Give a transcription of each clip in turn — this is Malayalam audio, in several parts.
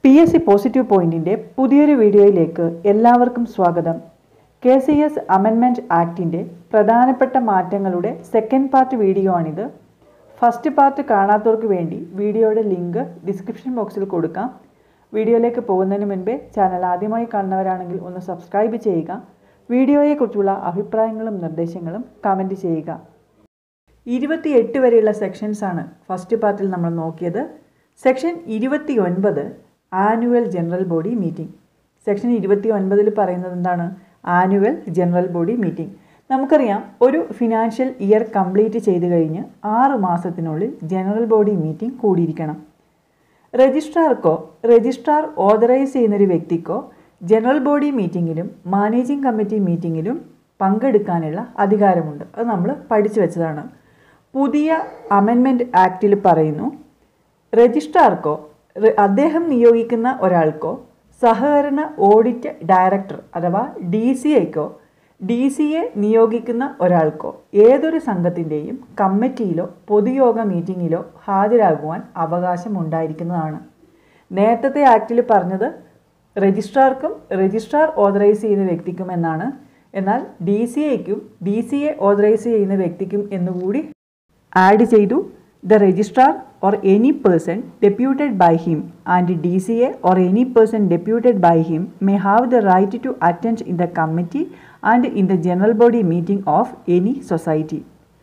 പി എസ് സി പോസിറ്റീവ് പോയിന്റിന്റെ പുതിയൊരു വീഡിയോയിലേക്ക് എല്ലാവർക്കും സ്വാഗതം കെ സി എസ് അമെൻമെൻറ്റ് ആക്ടിൻ്റെ പ്രധാനപ്പെട്ട മാറ്റങ്ങളുടെ സെക്കൻഡ് പാർട്ട് വീഡിയോ ആണിത് ഫസ്റ്റ് പാർട്ട് കാണാത്തവർക്ക് വേണ്ടി വീഡിയോയുടെ ലിങ്ക് ഡിസ്ക്രിപ്ഷൻ ബോക്സിൽ കൊടുക്കാം വീഡിയോയിലേക്ക് പോകുന്നതിന് മുൻപേ ചാനൽ ആദ്യമായി കാണുന്നവരാണെങ്കിൽ ഒന്ന് സബ്സ്ക്രൈബ് ചെയ്യുക വീഡിയോയെക്കുറിച്ചുള്ള അഭിപ്രായങ്ങളും നിർദ്ദേശങ്ങളും കമൻറ്റ് ചെയ്യുക ഇരുപത്തിയെട്ട് വരെയുള്ള സെക്ഷൻസ് ആണ് ഫസ്റ്റ് പാർട്ടിൽ നമ്മൾ നോക്കിയത് സെക്ഷൻ ഇരുപത്തി ഒൻപത് annual general body meeting section ഇരുപത്തി ഒൻപതിൽ പറയുന്നത് എന്താണ് ആനുവൽ ജനറൽ ബോഡി മീറ്റിംഗ് നമുക്കറിയാം ഒരു ഫിനാൻഷ്യൽ ഇയർ കംപ്ലീറ്റ് ചെയ്ത് കഴിഞ്ഞ് ആറ് മാസത്തിനുള്ളിൽ ജനറൽ ബോഡി മീറ്റിംഗ് കൂടിയിരിക്കണം രജിസ്ട്രാർക്കോ രജിസ്ട്രാർ ഓതറൈസ് ചെയ്യുന്നൊരു വ്യക്തിക്കോ ജനറൽ ബോഡി മീറ്റിങ്ങിലും മാനേജിംഗ് കമ്മിറ്റി മീറ്റിങ്ങിലും പങ്കെടുക്കാനുള്ള അധികാരമുണ്ട് അത് നമ്മൾ പഠിച്ചു വെച്ചതാണ് പുതിയ അമെൻമെൻറ്റ് ആക്റ്റിൽ പറയുന്നു രജിസ്ട്രാർക്കോ ര- അദ്ദേഹം നിയോഗിക്കുന്ന ഒരാൾക്കോ സഹകരണ ഓഡിറ്റ് ഡയറക്ടർ അഥവാ ഡി സി ഐക്കോ ഡി സി എ നിയോഗിക്കുന്ന ഒരാൾക്കോ ഏതൊരു സംഘത്തിൻ്റെയും കമ്മിറ്റിയിലോ പൊതുയോഗ മീറ്റിങ്ങിലോ ഹാജരാകുവാൻ അവകാശമുണ്ടായിരിക്കുന്നതാണ് നേരത്തെ ആക്റ്റിൽ പറഞ്ഞത് രജിസ്ട്രാർക്കും രജിസ്ട്രാർ ഓതറൈസ് ചെയ്യുന്ന വ്യക്തിക്കും എന്നാണ് എന്നാൽ ഡി സി ഐക്കും ഡി സി എ ഓതറൈസ് ചെയ്യുന്ന വ്യക്തിക്കും എന്നുകൂടി ആഡ് ചെയ്തു the registrar or any person deputed by him and D C A or any person deputed by him may have the right to attend in the committee and in the general body meeting of any society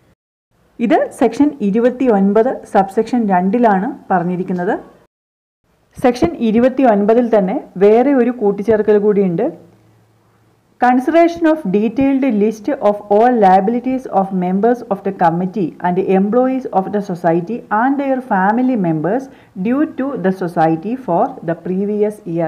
ഇത് സെക്ഷൻ ഇരുപത്തി ഒൻപത് സബ്സെക്ഷൻ രണ്ടിലാണ് പറഞ്ഞിരിക്കുന്നത് സെക്ഷൻ ഇരുപത്തി ഒൻപതിൽ തന്നെ വേറെ ഒരു കൂട്ടിച്ചേർക്കൽ കൂടിയുണ്ട് Consideration of detailed list of all liabilities of members of the committee and employees of the society and their family members due to the society for the previous year.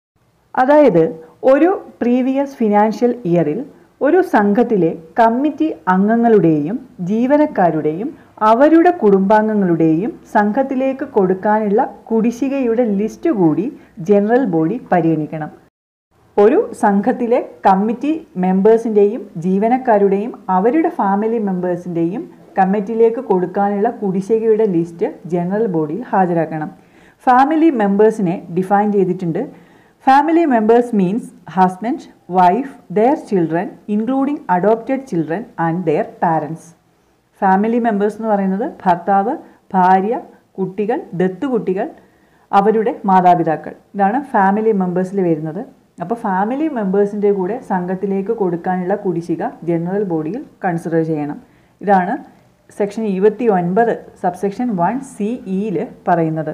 അതായത് ഒരു പ്രീവിയസ് ഫിനാൻഷ്യൽ ഇയറിൽ ഒരു സംഘത്തിലെ കമ്മിറ്റി അംഗങ്ങളുടെയും ജീവനക്കാരുടെയും അവരുടെ കുടുംബാംഗങ്ങളുടെയും സംഘത്തിലേക്ക് കൊടുക്കാനുള്ള കുടിശ്ശികയുടെ ലിസ്റ്റ് കൂടി ജനറൽ ബോഡി പരിഗണിക്കണം ഒരു സംഘത്തിലെ കമ്മിറ്റി മെമ്പേഴ്സിൻ്റെയും ജീവനക്കാരുടെയും അവരുടെ ഫാമിലി മെമ്പേഴ്സിൻ്റെയും കമ്മിറ്റിയിലേക്ക് കൊടുക്കാനുള്ള കുടിശ്ശികയുടെ ലിസ്റ്റ് ജനറൽ ബോഡിയിൽ ഹാജരാക്കണം ഫാമിലി മെമ്പേഴ്സിനെ ഡിഫൈൻ ചെയ്തിട്ടുണ്ട് family members means husband wife their children including adopted children and their parents family members എന്ന് പറയുന്നത് ഭർത്താവ് ഭാര്യ കുട്ടികൾ ദത്തുകുട്ടികൾ അവരുടെ മാതാപിതാക്കൾ ഇതാണ് ഫാമിലി മെമ്പേഴ്സിൽ വരുന്നത് അപ്പോൾ ഫാമിലി മെമ്പേഴ്സിൻ്റെ കൂടെ സംഘത്തിലേക്ക് കൊടുക്കാനുള്ള കുടിശ്ശിക ജനറൽ ബോഡിയിൽ കൺസിഡർ ചെയ്യണം ഇതാണ് സെക്ഷൻ ഇരുപത്തി ഒൻപത് സബ്സെക്ഷൻ വൺ സി ഇയിൽ പറയുന്നത്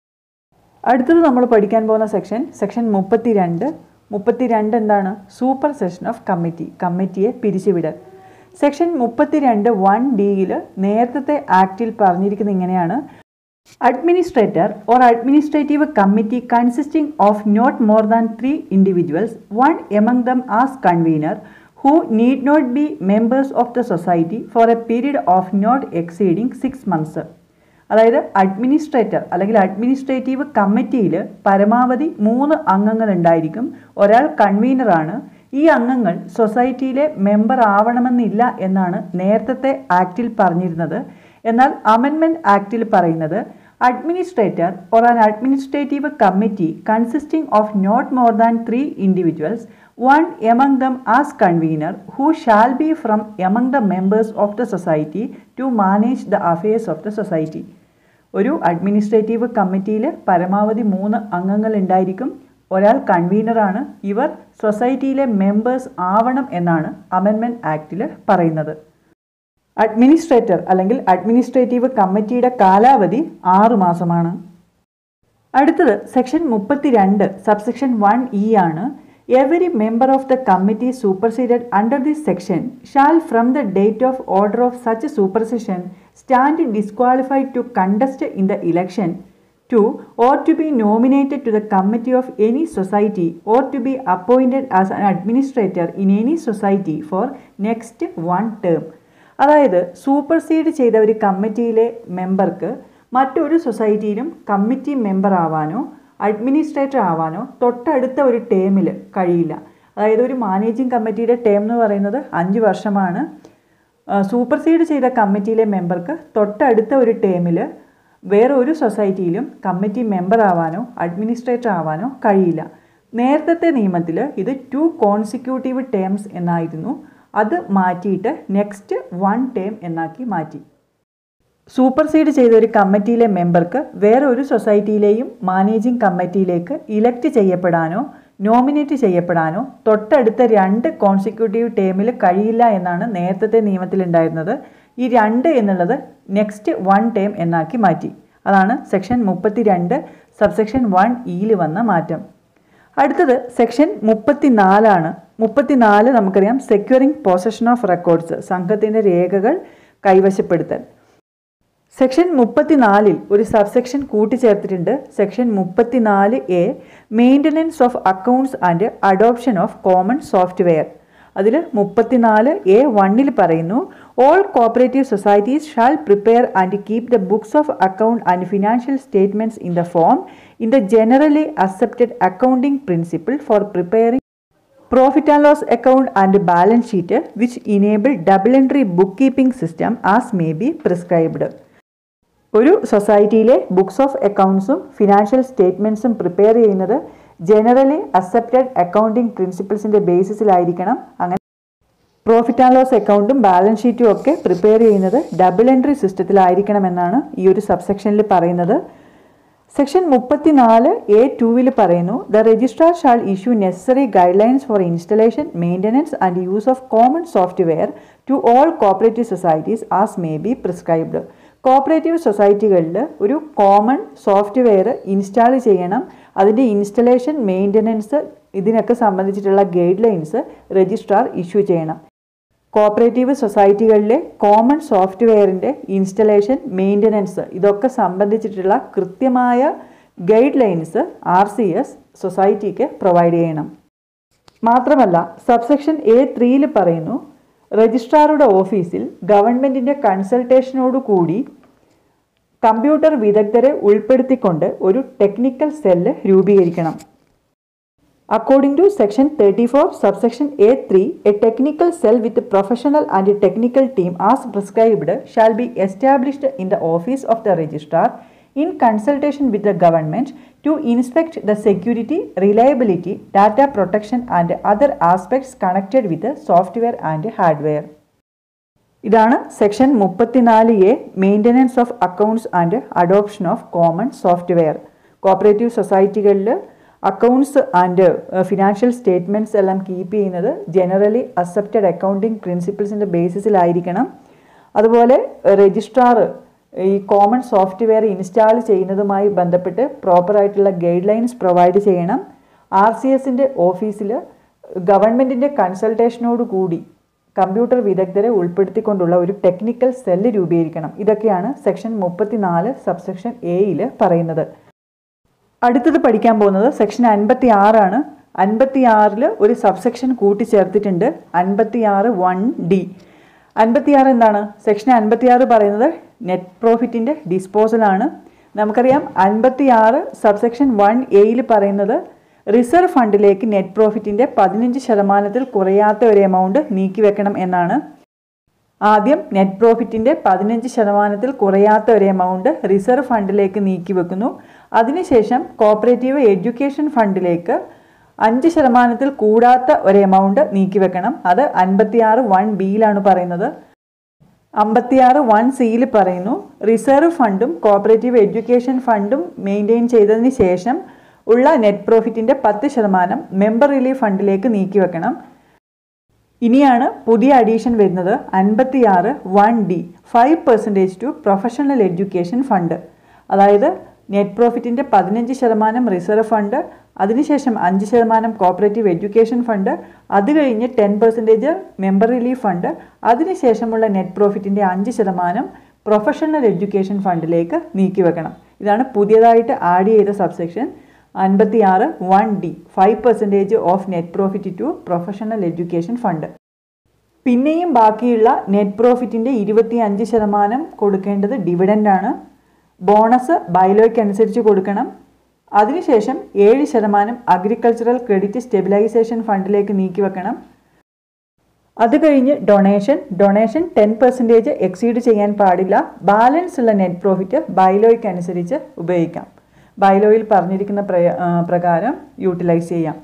അടുത്തത് നമ്മൾ പഠിക്കാൻ പോകുന്ന സെക്ഷൻ സെക്ഷൻ മുപ്പത്തി രണ്ട് മുപ്പത്തി രണ്ട് എന്താണ് സൂപ്പർ സെഷൻ ഓഫ് കമ്മിറ്റി കമ്മിറ്റിയെ പിരിച്ചുവിടൽ സെക്ഷൻ മുപ്പത്തി രണ്ട് വൺ ഡിയിൽ നേരത്തെ ആക്റ്റിൽ പറഞ്ഞിരിക്കുന്നത് ഇങ്ങനെയാണ് Administrator or administrative committee consisting of not more than three individuals, one among them as convener, who need not be members of the society for a period of not exceeding six months. അതായത് അഡ്മിനിസ്ട്രേറ്റർ അല്ലെങ്കിൽ അഡ്മിനിസ്ട്രേറ്റീവ് കമ്മിറ്റിയിൽ പരമാവധി മൂന്ന് അംഗങ്ങൾ ഉണ്ടായിരിക്കും ഒരാൾ കൺവീനറാണ് ഈ അംഗങ്ങൾ സൊസൈറ്റിയിലെ മെമ്പർ ആവണമെന്നില്ല എന്നാണ് നേരത്തെ ആക്റ്റിൽ പറഞ്ഞിരുന്നത് എന്നാൽ അമെൻമെൻറ്റ് ആക്റ്റിൽ പറയുന്നത് administrator or an administrative committee consisting of not more than three individuals one among them as convener who shall be from among the members of the society to manage the affairs of the society ഒരു അഡ്മിനിസ്ട്രേറ്റീവ് കമ്മിറ്റിയിൽ പരമാവധി മൂന്ന് അംഗങ്ങൾ ഉണ്ടായിരിക്കും ഒരാൾ കൺവീനറാണ് ഇവർ സൊസൈറ്റിയിലെ മെമ്പേഴ്സ് ആവണം എന്നാണ് അമെൻമെൻറ്റ് ആക്റ്റിൽ പറയുന്നത് അഡ്മിനിസ്ട്രേറ്റർ അല്ലെങ്കിൽ അഡ്മിനിസ്ട്രേറ്റീവ് കമ്മിറ്റിയുടെ കാലാവധി ആറ് മാസമാണ് അടുത്തത് സെക്ഷൻ മുപ്പത്തിരണ്ട് സബ്സെക്ഷൻ വൺ ഇ ആണ് every member of the committee superseded under this section shall from the date of order of such supersession stand disqualified to contest in the election to or to be nominated to the committee of any society or to be appointed as an administrator in any society for next one term അതായത് സൂപ്പർസീഡ് ചെയ്ത ഒരു കമ്മിറ്റിയിലെ മെമ്പർക്ക് മറ്റൊരു സൊസൈറ്റിയിലും കമ്മിറ്റി മെമ്പർ ആവാനോ അഡ്മിനിസ്ട്രേറ്റർ ആവാനോ തൊട്ടടുത്ത ഒരു ടേമിൽ കഴിയില്ല അതായത് ഒരു മാനേജിംഗ് കമ്മിറ്റിയുടെ ടേം എന്ന് പറയുന്നത് അഞ്ച് വർഷമാണ് സൂപ്പർസീഡ് ചെയ്ത കമ്മിറ്റിയിലെ മെമ്പർക്ക് തൊട്ടടുത്ത ഒരു ടേമിൽ വേറെ ഒരു സൊസൈറ്റിയിലും കമ്മിറ്റി മെമ്പർ ആവാനോ അഡ്മിനിസ്ട്രേറ്റർ ആവാനോ കഴിയില്ല നേരത്തെ നിയമത്തിൽ ഇത് ടു കോൺസിക്യൂട്ടീവ് ടേംസ് എന്നായിരുന്നു അത് മാറ്റിയിട്ട് നെക്സ്റ്റ് വൺ ടേം എന്നാക്കി മാറ്റി സൂപ്പർസീഡ് ചെയ്ത ഒരു കമ്മിറ്റിയിലെ മെമ്പർക്ക് വേറെ ഒരു സൊസൈറ്റിയിലെയും മാനേജിംഗ് കമ്മിറ്റിയിലേക്ക് ഇലക്ട് ചെയ്യപ്പെടാനോ നോമിനേറ്റ് ചെയ്യപ്പെടാനോ തൊട്ടടുത്ത രണ്ട് കോൺസിക്യൂട്ടീവ് ടേമിൽ കഴിയില്ല എന്നാണ് നേരത്തെ നിയമത്തിലുണ്ടായിരുന്നത് ഈ രണ്ട് എന്നുള്ളത് നെക്സ്റ്റ് വൺ ടേം എന്നാക്കി മാറ്റി അതാണ് സെക്ഷൻ മുപ്പത്തി രണ്ട് സബ്സെക്ഷൻ വൺ ഇയിൽ വന്ന മാറ്റം അടുത്തത് സെക്ഷൻ മുപ്പത്തിനാലാണ് മുപ്പത്തിനാല് നമുക്കറിയാം സെക്യൂറിംഗ് പൊസഷൻ ഓഫ് റെക്കോർഡ്സ് സംഘത്തിൻ്റെ രേഖകൾ കൈവശപ്പെടുത്തൽ സെക്ഷൻ മുപ്പത്തിനാലിൽ ഒരു സബ്സെക്ഷൻ കൂട്ടിച്ചേർത്തിട്ടുണ്ട് സെക്ഷൻ മുപ്പത്തിനാല് A maintenance of accounts and adoption of common software അതിൽ മുപ്പത്തിനാല് എ വണ്ണിൽ പറയുന്നു all cooperative societies shall prepare and keep the books of account and financial statements in the form in the generally accepted accounting principle for preparing profit and loss account and balance sheet which enable double entry book keeping system as may be prescribed ഒരു സൊസൈറ്റിയിലെ ബുക്സ് ഓഫ് അക്കൗണ്ട്സും ഫിനാൻഷ്യൽ സ്റ്റേറ്റ്മെൻറ്റ്സും പ്രിപ്പയർ ചെയ്യുന്നത് ജനറലി അക്സെപ്റ്റഡ് അക്കൗണ്ടിംഗ് പ്രിൻസിപ്പിൾസിൻ്റെ ബേസിസിലായിരിക്കണം അങ്ങനെ പ്രോഫിറ്റ് ആൻഡ് ലോസ് അക്കൗണ്ടും ബാലൻസ് ഷീറ്റും ഒക്കെ പ്രിപ്പയർ ചെയ്യുന്നത് ഡബിൾ എൻട്രി സിസ്റ്റത്തിലായിരിക്കണമെന്നാണ് ഈ ഒരു സബ്സെക്ഷനിൽ പറയുന്നത് സെക്ഷൻ മുപ്പത്തിനാല് എ ടുവിൽ പറയുന്നു the registrar shall issue necessary guidelines for installation maintenance and use of common software to all cooperative societies as may be prescribed cooperative സൊസൈറ്റികളിൽ ഒരു കോമൺ സോഫ്റ്റ്വെയർ ഇൻസ്റ്റാൾ ചെയ്യണം അതിൻ്റെ ഇൻസ്റ്റലേഷൻ മെയിൻ്റനൻസ് ഇതിനൊക്കെ സംബന്ധിച്ചിട്ടുള്ള ഗൈഡ് ലൈൻസ് രജിസ്ട്രാർ ഇഷ്യൂ ചെയ്യണം കോപ്പറേറ്റീവ് സൊസൈറ്റികളിലെ കോമൺ സോഫ്റ്റ്വെയറിൻ്റെ ഇൻസ്റ്റലേഷൻ മെയിൻ്റനൻസ് ഇതൊക്കെ സംബന്ധിച്ചിട്ടുള്ള കൃത്യമായ guidelines R C S സൊസൈറ്റിക്ക് പ്രൊവൈഡ് ചെയ്യണം മാത്രമല്ല സബ്സെക്ഷൻ എ ത്രീയിൽ പറയുന്നു രജിസ്ട്രാറുടെ ഓഫീസിൽ ഗവൺമെൻറ്റിൻ്റെ കൺസൾട്ടേഷനോടു കൂടി കമ്പ്യൂട്ടർ വിദഗ്ധരെ ഉൾപ്പെടുത്തിക്കൊണ്ട് ഒരു ടെക്നിക്കൽ സെല്ല് രൂപീകരിക്കണം according to section thirty four subsection A three A technical cell with professional and technical team as prescribed shall be established in the office of the registrar in consultation with the government to inspect the security, reliability, data protection and other aspects connected with the software and hardware. ഇതാണ് സെക്ഷൻ മുപ്പത്തിനാല് A maintenance of accounts and adoption of common software cooperative സൊസൈറ്റികളിൽ അക്കൗണ്ട്സ് ആൻഡ് ഫിനാൻഷ്യൽ സ്റ്റേറ്റ്മെൻറ്റ്സ് എല്ലാം കീപ്പ് ചെയ്യുന്നത് ജനറലി അക്സെപ്റ്റഡ് അക്കൗണ്ടിങ് പ്രിൻസിപ്പിൾസിൻ്റെ ബേസിസിലായിരിക്കണം അതുപോലെ രജിസ്ട്രാർ ഈ കോമൺ സോഫ്റ്റ്വെയർ ഇൻസ്റ്റാൾ ചെയ്യുന്നതുമായി ബന്ധപ്പെട്ട് പ്രോപ്പറായിട്ടുള്ള ഗൈഡ് ലൈൻസ് പ്രൊവൈഡ് ചെയ്യണം ആർ സി എസിൻ്റെ ഓഫീസിൽ ഗവൺമെൻറ്റിൻ്റെ കൺസൾട്ടേഷനോട് കൂടി കമ്പ്യൂട്ടർ വിദഗ്ധരെ ഉൾപ്പെടുത്തിക്കൊണ്ടുള്ള ഒരു ടെക്നിക്കൽ സെല്ല് രൂപീകരിക്കണം ഇതൊക്കെയാണ് സെക്ഷൻ മുപ്പത്തിനാല് സബ്സെക്ഷൻ എയിൽ പറയുന്നത് അടുത്തത് പഠിക്കാൻ പോകുന്നത് സെക്ഷൻ അൻപത്തി ആറാണ് അൻപത്തി ആറിൽ ഒരു സബ്സെക്ഷൻ കൂട്ടിച്ചേർത്തിട്ടുണ്ട് അൻപത്തി ആറ് വൺ ഡി അൻപത്തിയാറ് എന്താണ് സെക്ഷൻ അൻപത്തിയാറ് പറയുന്നത് നെറ്റ് പ്രോഫിറ്റിൻ്റെ ഡിസ്പോസലാണ് നമുക്കറിയാം അൻപത്തിയാറ് സബ്സെക്ഷൻ വൺ എയിൽ പറയുന്നത് റിസർവ് ഫണ്ടിലേക്ക് നെറ്റ് പ്രോഫിറ്റിൻ്റെ പതിനഞ്ച് ശതമാനത്തിൽ കുറയാത്ത ഒരു എമൗണ്ട് നീക്കി വെക്കണം എന്നാണ് ആദ്യം നെറ്റ് പ്രോഫിറ്റിൻ്റെ പതിനഞ്ച് ശതമാനത്തിൽ കുറയാത്ത ഒരു എമൗണ്ട് റിസർവ് ഫണ്ടിലേക്ക് നീക്കി വെക്കുന്നു അതിനുശേഷം കോപ്പറേറ്റീവ് എഡ്യൂക്കേഷൻ ഫണ്ടിലേക്ക് അഞ്ച് ശതമാനത്തിൽ കൂടാത്ത ഒരു എമൗണ്ട് നീക്കി വെക്കണം അത് അൻപത്തിയാറ് വൺ ബിയിലാണ് പറയുന്നത് അമ്പത്തിയാറ് വൺ സിയിൽ പറയുന്നു റിസർവ് ഫണ്ടും കോപ്പറേറ്റീവ് എഡ്യൂക്കേഷൻ ഫണ്ടും മെയിൻറ്റെയിൻ ചെയ്തതിന് ശേഷം ഉള്ള നെറ്റ് പ്രോഫിറ്റിൻ്റെ പത്ത് ശതമാനം മെമ്പർ റിലീഫ് ഫണ്ടിലേക്ക് നീക്കി വെക്കണം ഇനിയാണ് പുതിയ അഡീഷൻ വരുന്നത് അൻപത്തിയാറ് one D five percentage to professional education fund അതായത് നെറ്റ് പ്രോഫിറ്റിൻ്റെ പതിനഞ്ച് ശതമാനം റിസർവ് ഫണ്ട് അതിനുശേഷം അഞ്ച് ശതമാനം കോപ്പറേറ്റീവ് എഡ്യൂക്കേഷൻ ഫണ്ട് അത് കഴിഞ്ഞ് ten percentage member relief fund അതിനുശേഷമുള്ള നെറ്റ് പ്രോഫിറ്റിൻ്റെ അഞ്ച് ശതമാനം പ്രൊഫഷണൽ എഡ്യൂക്കേഷൻ ഫണ്ടിലേക്ക് നീക്കി വെക്കണം ഇതാണ് പുതിയതായിട്ട് ആഡ് ചെയ്ത സബ്സെക്ഷൻ അൻപത്തി ആറ് one D five percentage of net profit to professional education fund പിന്നെയും ബാക്കിയുള്ള നെറ്റ് പ്രോഫിറ്റിൻ്റെ ഇരുപത്തി അഞ്ച് ശതമാനം കൊടുക്കേണ്ടത് ഡിവിഡൻ്റ് ആണ് ബോണസ് ബൈലോയ്ക്ക് അനുസരിച്ച് കൊടുക്കണം അതിനുശേഷം ഏഴ് ശതമാനം അഗ്രികൾച്ചറൽ ക്രെഡിറ്റ് സ്റ്റെബിലൈസേഷൻ ഫണ്ടിലേക്ക് നീക്കി വെക്കണം അത് കഴിഞ്ഞ് donation donation ten percentage exceed ചെയ്യാൻ പാടില്ല ബാലൻസ് ഉള്ള നെറ്റ് പ്രോഫിറ്റ് ബൈലോയ്ക്ക് അനുസരിച്ച് ഉപയോഗിക്കാം ബൈലോയിൽ പറഞ്ഞിരിക്കുന്ന പ്രയ- ആ, പ്രകാരം യൂട്ടിലൈസ് ചെയ്യാം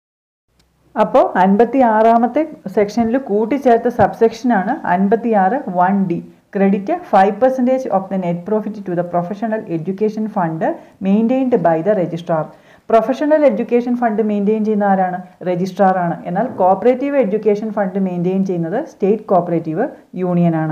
അപ്പോൾ അൻപത്തി ആറാമത്തെ സെക്ഷനിൽ കൂട്ടിച്ചേർത്ത സബ്സെക്ഷനാണ് അൻപത്തി ആറ് one D credit five percentage of the net profit to the professional education fund maintained by the registrar professional education fund maintain ചെയ്യുന്ന ആരാണ് രജിസ്ട്രാർ ആണ് എന്നാൽ കോപ്പറേറ്റീവ് എഡ്യൂക്കേഷൻ ഫണ്ട് മെയിൻറ്റെയിൻ ചെയ്യുന്നത് സ്റ്റേറ്റ് കോപ്പറേറ്റീവ് യൂണിയൻ ആണ്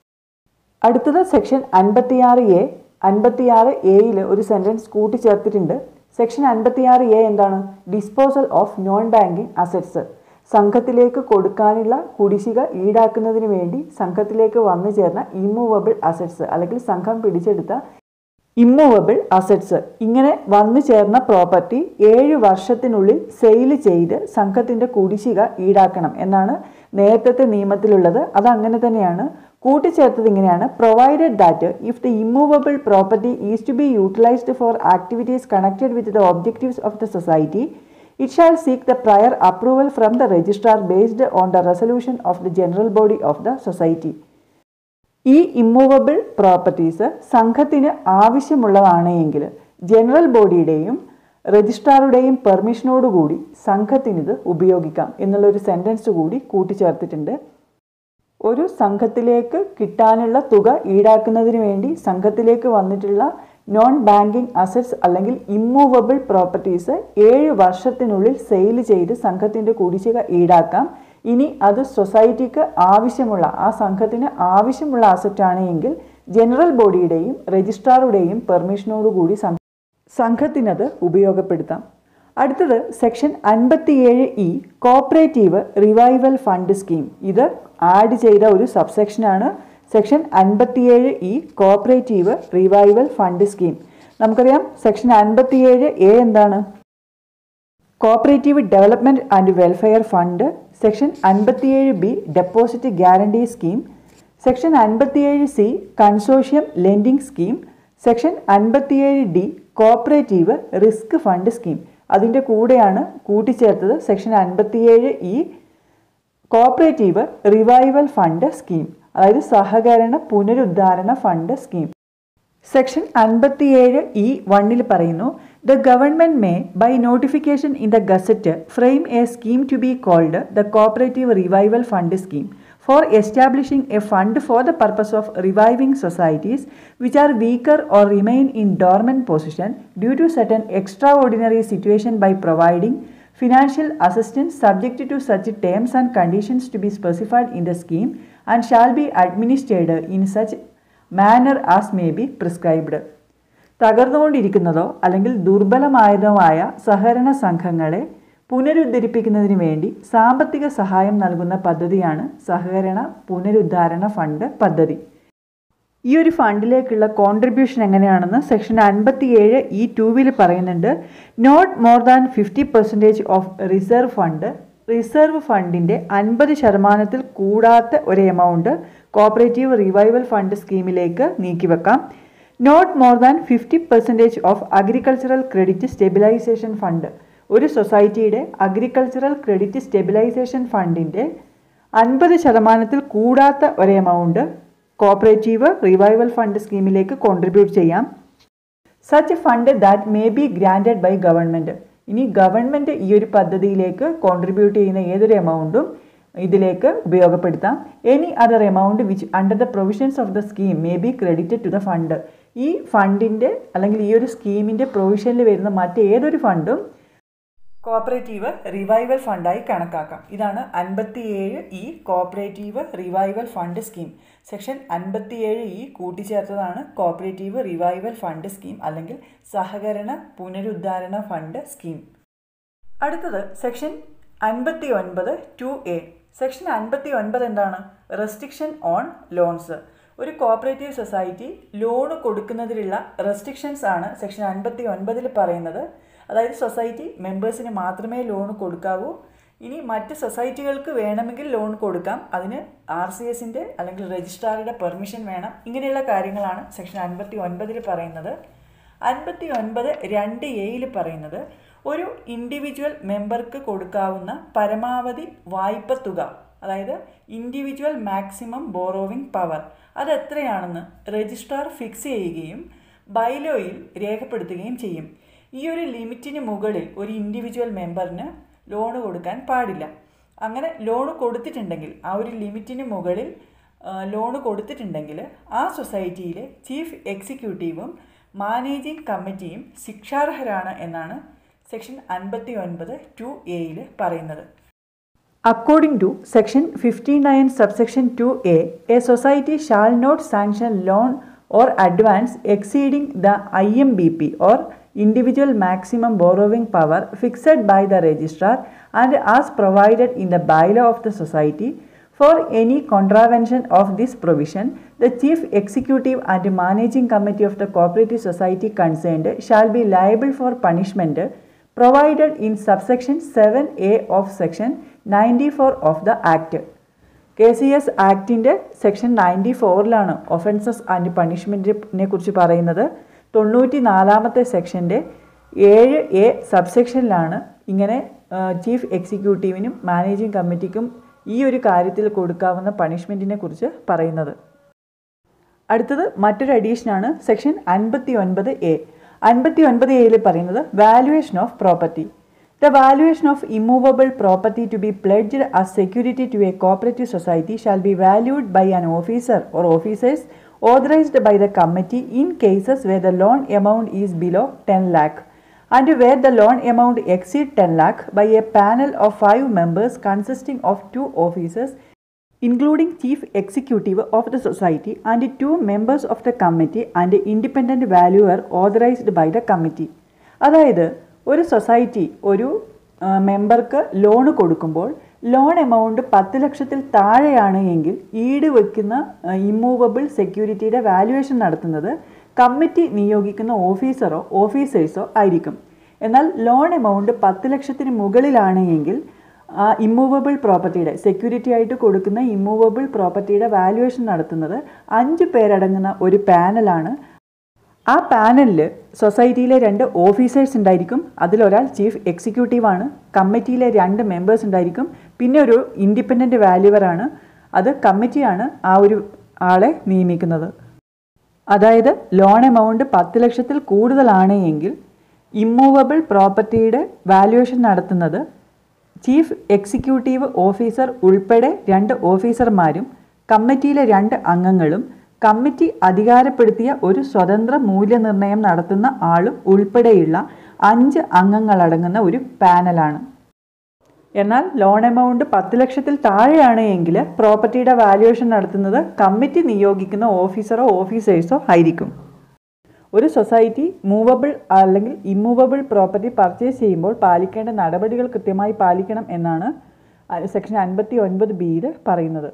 അടുത്തത് സെക്ഷൻ അൻപത്തിയാറ് എ അൻപത്തിയാറ് എയിൽ ഒരു സെൻറ്റൻസ് കൂട്ടിച്ചേർത്തിട്ടുണ്ട് സെക്ഷൻ അൻപത്തിയാറ് എ എന്താണ് disposal of non banking assets സംഘത്തിലേക്ക് കൊടുക്കാനുള്ള കുടിശ്ശിക ഈടാക്കുന്നതിന് വേണ്ടി സംഘത്തിലേക്ക് വന്നു ചേർന്ന ഇമ്മൂവബിൾ അസറ്റ്സ് അല്ലെങ്കിൽ സംഘം പിടിച്ചെടുത്ത ഇമ്മൂവബിൾ അസറ്റ്സ് ഇങ്ങനെ വന്നു ചേർന്ന പ്രോപ്പർട്ടി ഏഴ് വർഷത്തിനുള്ളിൽ സെയിൽ ചെയ്ത് സംഘത്തിൻ്റെ കുടിശ്ശിക ഈടാക്കണം എന്നാണ് നേരത്തെ നിയമത്തിലുള്ളത് അത് അങ്ങനെ തന്നെയാണ് കൂട്ടിച്ചേർത്തത് ഇങ്ങനെയാണ് provided that if the immovable property is to be utilised for activities connected with the objectives of the society it shall seek the prior approval from the registrar based on the resolution of the general body of the society ഈ ഇമ്മൂവബിൾ പ്രോപ്പർട്ടീസ് സംഘത്തിന് ആവശ്യമുള്ളതാണ് എങ്കിൽ ജനറൽ ബോഡിയുടെയും രജിസ്ട്രാറുടെയും പെർമിഷനോടുകൂടി സംഘത്തിനിത് ഉപയോഗിക്കാം എന്നുള്ളൊരു സെൻറ്റൻസ് കൂടി കൂട്ടിച്ചേർത്തിട്ടുണ്ട് ഒരു സംഘത്തിലേക്ക് കിട്ടാനുള്ള തുക ഈടാക്കുന്നതിന് വേണ്ടി സംഘത്തിലേക്ക് വന്നിട്ടുള്ള നോൺ ബാങ്കിങ് അസറ്റ്സ് അല്ലെങ്കിൽ ഇമ്മൂവബിൾ പ്രോപ്പർട്ടീസ് ഏഴ് വർഷത്തിനുള്ളിൽ സെയിൽ ചെയ്ത് സംഘത്തിൻ്റെ കുടിശ്ശിക ഈടാക്കാം ഇനി അത് സൊസൈറ്റിക്ക് ആവശ്യമുള്ള ആ സംഘത്തിന് ആവശ്യമുള്ള അസറ്റാണ് എങ്കിൽ ജനറൽ ബോഡിയുടെയും രജിസ്ട്രാറുടെയും പെർമിഷനോടുകൂടി സം സംഘത്തിനത് ഉപയോഗപ്പെടുത്താം അടുത്തത് സെക്ഷൻ അൻപത്തിയേഴ് E cooperative revival fund scheme ഇത് ആഡ് ചെയ്ത ഒരു സബ്സെക്ഷനാണ് സെക്ഷൻ അൻപത്തിയേഴ് E cooperative revival fund scheme നമുക്കറിയാം സെക്ഷൻ അൻപത്തിയേഴ് എ എന്താണ് cooperative development and welfare fund section അൻപത്തിയേഴ് B deposit guarantee scheme section അൻപത്തിയേഴ് C consortium lending scheme section അൻപത്തിയേഴ് D cooperative risk fund scheme അതിൻ്റെ കൂടെയാണ് കൂട്ടിച്ചേർത്തത് സെക്ഷൻ അൻപത്തിയേഴ് E cooperative revival fund scheme അതായത് സഹകരണ പുനരുദ്ധാരണ ഫണ്ട് സ്കീം സെക്ഷൻ അൻപത്തിയേഴ് ഇ വണ്ണിൽ പറയുന്നു the government may by notification in the gazette frame a scheme to be called the cooperative revival fund scheme for establishing a fund for the purpose of reviving societies which are weaker or remain in dormant position due to certain extraordinary situation by providing financial assistance subject to such terms and conditions to be specified in the scheme and shall be administered in such manner as may be prescribed. തകർന്നുകൊണ്ടിരിക്കുന്നതോ അല്ലെങ്കിൽ ദുർബലമായതോ ആയ സഹകരണ സംഘങ്ങളെ പുനരുദ്ധരിപ്പിക്കുന്നതിന് വേണ്ടി സാമ്പത്തിക സഹായം നൽകുന്ന പദ്ധതിയാണ് സഹകരണ പുനരുദ്ധാരണ ഫണ്ട് പദ്ധതി ഈ ഒരു ഫണ്ടിലേക്കുള്ള കോൺട്രിബ്യൂഷൻ എങ്ങനെയാണെന്ന് സെക്ഷൻ അൻപത്തിയേഴ് ഈ ടൂവിൽ പറയുന്നുണ്ട് not more than fifty percentage of reserve fund reserve ഫണ്ടിൻ്റെ അൻപത് ശതമാനത്തിൽ കൂടാത്ത ഒരു എമൗണ്ട് കോപ്പറേറ്റീവ് റിവൈവൽ ഫണ്ട് സ്കീമിലേക്ക് നീക്കിവെക്കാം not more than fifty percentage of agricultural credit stabilisation fund ഒരു സൊസൈറ്റിയുടെ അഗ്രികൾച്ചറൽ ക്രെഡിറ്റ് സ്റ്റെബിലൈസേഷൻ ഫണ്ടിൻ്റെ അൻപത് ശതമാനത്തിൽ കൂടാത്ത ഒരു എമൗണ്ട് കോപ്പറേറ്റീവ് റിവൈവൽ ഫണ്ട് സ്കീമിലേക്ക് കോൺട്രിബ്യൂട്ട് ചെയ്യാം such fund that may be granted by government ഇനി ഗവൺമെൻറ് ഈ ഒരു പദ്ധതിയിലേക്ക് കോൺട്രിബ്യൂട്ട് ചെയ്യുന്ന ഏതൊരു എമൗണ്ടും ഇതിലേക്ക് ഉപയോഗപ്പെടുത്താം any other amount which under the provisions of the scheme may be credited to the fund ഈ ഫണ്ടിൻ്റെ അല്ലെങ്കിൽ ഈ ഒരു സ്കീമിൻ്റെ പ്രൊവിഷനിൽ വരുന്ന മറ്റേതൊരു ഫണ്ടും കോപ്പറേറ്റീവ് റിവൈവൽ ഫണ്ടായി കണക്കാക്കാം ഇതാണ് അൻപത്തിയേഴ് E cooperative revival fund scheme section അൻപത്തിയേഴ് ഇ കൂട്ടിച്ചേർത്തതാണ് കോപ്പറേറ്റീവ് റിവൈവൽ ഫണ്ട് സ്കീം അല്ലെങ്കിൽ സഹകരണ പുനരുദ്ധാരണ ഫണ്ട് സ്കീം അടുത്തത് സെക്ഷൻ അൻപത്തി ഒൻപത് ടു എ സെക്ഷൻ അൻപത്തി ഒൻപത് എന്താണ് റെസ്ട്രിക്ഷൻ ഓൺ ലോൺസ് ഒരു കോപ്പറേറ്റീവ് സൊസൈറ്റി ലോൺ കൊടുക്കുന്നതിലുള്ള റെസ്ട്രിക്ഷൻസ് ആണ് സെക്ഷൻ അൻപത്തി ഒൻപതിൽ പറയുന്നത് അതായത് സൊസൈറ്റി മെമ്പേഴ്സിന് മാത്രമേ ലോൺ കൊടുക്കാവൂ ഇനി മറ്റ് സൊസൈറ്റികൾക്ക് വേണമെങ്കിൽ ലോൺ കൊടുക്കാം അതിന് ആർ സി എസിൻ്റെ അല്ലെങ്കിൽ രജിസ്ട്രാറുടെ പെർമിഷൻ വേണം ഇങ്ങനെയുള്ള കാര്യങ്ങളാണ് സെക്ഷൻ അൻപത്തി ഒൻപതിൽ പറയുന്നത് അൻപത്തി ഒൻപത് രണ്ട് എയിൽ പറയുന്നത് ഒരു ഇൻഡിവിജ്വൽ മെമ്പർക്ക് കൊടുക്കാവുന്ന പരമാവധി വായ്പ തുക അതായത് ഇൻഡിവിജ്വൽ മാക്സിമം ബോറോവിംഗ് പവർ അത് എത്രയാണെന്ന് രജിസ്ട്രാർ ഫിക്സ് ചെയ്യുകയും ബൈലോയിൽ രേഖപ്പെടുത്തുകയും ചെയ്യും ഈ ഒരു ലിമിറ്റിന് മുകളിൽ ഒരു ഇൻഡിവിജ്വൽ മെമ്പറിന് ലോണ് കൊടുക്കാൻ പാടില്ല അങ്ങനെ ലോണ് കൊടുത്തിട്ടുണ്ടെങ്കിൽ ആ ഒരു ലിമിറ്റിന് മുകളിൽ ലോണ് കൊടുത്തിട്ടുണ്ടെങ്കിൽ ആ സൊസൈറ്റിയിലെ ചീഫ് എക്സിക്യൂട്ടീവും മാനേജിംഗ് കമ്മിറ്റിയും ശിക്ഷാർഹരാണ് എന്നാണ് സെക്ഷൻ അൻപത്തി ഒൻപത് ടു എയിൽ പറയുന്നത് According to section 59 subsection 2a, a society shall not sanction loan or advance exceeding the IMBP or individual maximum borrowing power fixed by the registrar and as provided in the bylaw of the society. For any contravention of this provision, the chief executive and managing committee of the cooperative society concerned shall be liable for punishment provided in subsection 7a of section 94 of the act K C S ആക്ടിൻ്റെ സെക്ഷൻ നയൻറ്റി ഫോറിലാണ് ഒഫൻസസ് ആൻഡ് പണിഷ്മെൻറ്റിനെ കുറിച്ച് പറയുന്നത് തൊണ്ണൂറ്റി നാലാമത്തെ സെക്ഷൻ്റെ ഏഴ് എ സബ്സെക്ഷനിലാണ് ഇങ്ങനെ ചീഫ് എക്സിക്യൂട്ടീവിനും മാനേജിംഗ് കമ്മിറ്റിക്കും ഈ ഒരു കാര്യത്തിൽ കൊടുക്കാവുന്ന പണിഷ്മെൻറ്റിനെ കുറിച്ച് പറയുന്നത് അടുത്തത് മറ്റൊരു അഡീഷനാണ് സെക്ഷൻ അൻപത്തി ഒൻപത് എ അൻപത്തി ഒൻപത് എയിൽ പറയുന്നത് valuation of property The valuation of immovable property to be pledged as security to a cooperative society shall be valued by an officer or officers authorized by the committee in cases where the loan amount is below 10 lakh and where the loan amount exceeds 10 lakh by a panel of 5 members consisting of 2 officers including chief executive of the society and 2 members of the committee and independent valuer authorized by the committee. അതായത് ഒരു സൊസൈറ്റി ഒരു മെമ്പർക്ക് ലോണ് കൊടുക്കുമ്പോൾ ലോൺ എമൗണ്ട് പത്ത് ലക്ഷത്തിൽ താഴെയാണ് എങ്കിൽ ഈട് വയ്ക്കുന്ന ഇമ്മൂവബിൾ സെക്യൂരിറ്റിയുടെ വാല്യുവേഷൻ നടത്തുന്നത് കമ്മിറ്റി നിയോഗിക്കുന്ന ഓഫീസറോ ഓഫീസേഴ്സോ ആയിരിക്കും എന്നാൽ ലോൺ എമൗണ്ട് പത്ത് ലക്ഷത്തിന് മുകളിലാണ് എങ്കിൽ ആ ഇമ്മൂവബിൾ പ്രോപ്പർട്ടിയുടെ സെക്യൂരിറ്റി ആയിട്ട് കൊടുക്കുന്ന ഇമ്മൂവബിൾ പ്രോപ്പർട്ടിയുടെ വാല്യുവേഷൻ നടത്തുന്നത് അഞ്ച് പേരടങ്ങുന്ന ഒരു പാനലാണ് ആ പാനലിൽ സൊസൈറ്റിയിലെ രണ്ട് ഓഫീസേഴ്സ് ഉണ്ടായിരിക്കും അതിലൊരാൾ ചീഫ് എക്സിക്യൂട്ടീവാണ് കമ്മിറ്റിയിലെ രണ്ട് മെമ്പേഴ്സ് ഉണ്ടായിരിക്കും പിന്നെ ഒരു ഇൻഡിപെൻഡൻറ്റ് വാല്യുവറാണ് അത് കമ്മിറ്റിയാണ് ആ ഒരു ആളെ നിയമിക്കുന്നത് അതായത് ലോൺ എമൗണ്ട് പത്ത് ലക്ഷത്തിൽ കൂടുതലാണ് എങ്കിൽ ഇമ്മൂവബിൾ പ്രോപ്പർട്ടിയുടെ വാല്യുവേഷൻ നടത്തുന്നത് ചീഫ് എക്സിക്യൂട്ടീവ് ഓഫീസർ ഉൾപ്പെടെ രണ്ട് ഓഫീസർമാരും കമ്മിറ്റിയിലെ രണ്ട് അംഗങ്ങളും കമ്മിറ്റി അധികാരപ്പെടുത്തിയ ഒരു സ്വതന്ത്ര മൂല്യനിർണ്ണയം നടത്തുന്ന ആളും ഉൾപ്പെടെയുള്ള അഞ്ച് അംഗങ്ങളടങ്ങുന്ന ഒരു പാനലാണ് എന്നാൽ ലോൺ എമൗണ്ട് പത്ത് ലക്ഷത്തിൽ താഴെയാണ് എങ്കിൽ പ്രോപ്പർട്ടിയുടെ വാല്യുവേഷൻ നടത്തുന്നത് കമ്മിറ്റി നിയോഗിക്കുന്ന ഓഫീസറോ ഓഫീസേഴ്സോ ആയിരിക്കും ഒരു സൊസൈറ്റി മൂവബിൾ അല്ലെങ്കിൽ ഇമ്മൂവബിൾ പ്രോപ്പർട്ടി പർച്ചേസ് ചെയ്യുമ്പോൾ പാലിക്കേണ്ട നടപടികൾ കൃത്യമായി പാലിക്കണം എന്നാണ് സെക്ഷൻ അൻപത്തി ഒൻപത് ബിയിൽ പറയുന്നത്